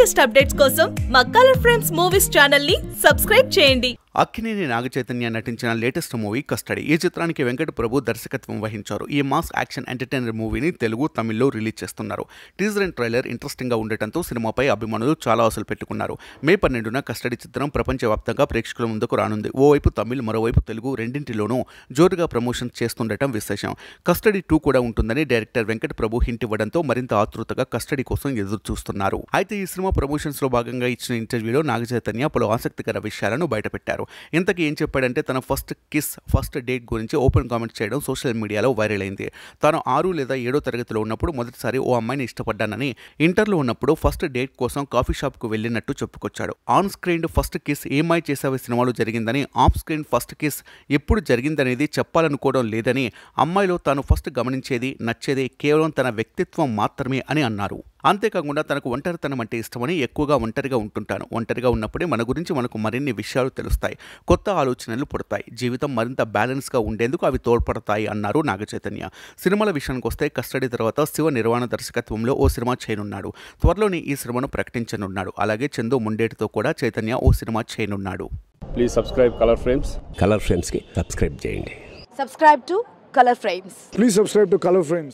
Latest updates కోసం మా colour frames movies channel ని సబ్స్క్రైబ్ చేయండి అక్కినేని నాగచైతన్య నటించిన లేటెస్ట్ మూవీ కస్టడీ ఈ చిత్రానికి వెంకట ప్రభు దర్శకత్వం వహించారు ఈ మాస్ యాక్షన్ ఎంటర్టైనర్ మూవీని తెలుగు తమిళ్లో రిలీజ్ చేస్తున్నారు టీజర్ అండ్ ట్రైలర్ ఇంట్రెస్టింగ్ గా ఉండటంతో సినిమాపై అభిమానులు చాలా ఆశలు పెట్టుకున్నారు మే పన్నెండున కస్టడీ చిత్రం ప్రపంచవ్యాప్తంగా ప్రేక్షకుల ముందుకు రానుంది ఓవైపు తమిళ్ మరోవైపు తెలుగు రెండింటిలోనూ జోరుగా ప్రమోషన్ చేస్తుండటం విశేషం కస్టడీ టూ కూడా ఉంటుందని డైరెక్టర్ వెంకట ప్రభు హింట్ ఇవ్వడంతో మరింత ఆతృతగా కస్టడీ కోసం ఎదురు చూస్తున్నారు అయితే ఈ సినిమా ప్రమోషన్స్ లో భాగంగా ఇచ్చిన ఇంటర్వ్యూలో నాగచైతన్య పలు ఆసక్తికర విషయాలను బయటపెట్టారు ఇంతకీ ఏం చెప్పాడంటే తన ఫస్ట్ కిస్ ఫస్ట్ డేట్ గురించి ఓపెన్ కామెంట్ చేయడం సోషల్ మీడియాలో వైరల్ అయింది తాను ఆరు లేదా ఏడో తరగతిలో ఉన్నప్పుడు మొదటిసారి ఓ అమ్మాయిని ఇష్టపడ్డానని ఇంటర్లో ఉన్నప్పుడు ఫస్ట్ డేట్ కోసం కాఫీ షాప్కు వెళ్ళినట్టు చెప్పుకొచ్చాడు ఆన్ స్క్రీన్ ఫస్ట్ కిస్ ఏమై చేసావే సినిమాలో జరిగిందని ఆఫ్ స్క్రీన్ ఫస్ట్ కిస్ ఎప్పుడు జరిగిందనేది చెప్పాలనుకోవడం లేదని అమ్మాయిలో తాను ఫస్ట్ గమనించేది నచ్చేది కేవలం తన వ్యక్తిత్వం మాత్రమే అని అన్నారు అంతేకాకుండా తనకు ఒంటరితనం అంటే ఇష్టమని ఎక్కువగా ఒంటరిగా ఉంటుంటాను ఒంటరిగా ఉన్నప్పుడే మన గురించి మనకు మరిన్ని విషయాలు తెలుస్తాయి కొత్త ఆలోచనలు పుడతాయి జీవితం మరింత బ్యాలెన్స్గా ఉండేందుకు అవి తోడ్పడతాయి అన్నారు నాగచైతన్య సినిమాల విషయానికి వస్తే కస్టడీ తర్వాత శివ నిర్వాణ దర్శకత్వంలో ఓ సినిమా చేయనున్నాడు త్వరలోనే ఈ సినిమాను ప్రకటించనున్నాడు అలాగే చందు ముండేటితో కూడా చైతన్య ఓ సినిమా చేయనున్నాడు please subscribe colour frames colour ఫ్రేమ్స్కి సబ్స్క్రైబ్ చేయండి subscribe to color frames Please subscribe to Color Frames.